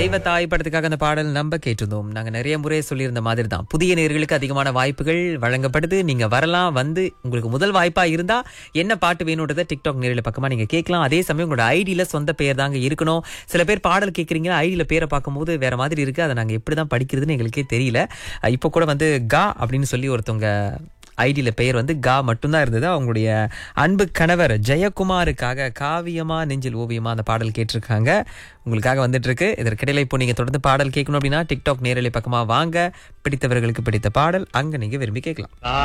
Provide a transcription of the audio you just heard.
தெய்வ தாய் படத்துக்காக அந்த பாடல் நம்ம கேட்டிருந்தோம் நாங்க நிறைய முறை சொல்லியிருந்த மாதிரி தான் புதிய நேர்களுக்கு அதிகமான வாய்ப்புகள் வழங்கப்படுது நீங்க வரலாம் வந்து உங்களுக்கு முதல் வாய்ப்பா இருந்தா என்ன பாட்டு வேணுன்றதை டிக்டாக் நேரில் பக்கமா நீங்க கேட்கலாம் அதே சமயம் உங்களோட ஐடியில சொந்த பேர் தாங்க இருக்கணும் சில பேர் பாடல் கேட்குறீங்க ஐடியில பேரை பார்க்கும்போது வேற மாதிரி இருக்கு அதை நாங்க எப்படி தான் படிக்கிறதுன்னு எங்களுக்கே தெரியல அஹ் இப்போ கூட வந்து கா அப்படின்னு சொல்லி ஒருத்தவங்க ஐடியில பெயர் வந்து கா மட்டும்தான் இருந்தது அவங்களுடைய அன்பு கணவர் ஜெயக்குமாருக்காக காவியமா நெஞ்சில் ஓவியமா அந்த பாடல் கேட்டிருக்காங்க உங்களுக்காக வந்துட்டு இருக்கு இதற்கிடையில இப்போ நீங்க தொடர்ந்து பாடல் கேட்கணும் அப்படின்னா டிக்டாக் நேரலை பக்கமா வாங்க பிடித்தவர்களுக்கு பிடித்த பாடல் அங்க நீங்க விரும்பி கேட்கலாம்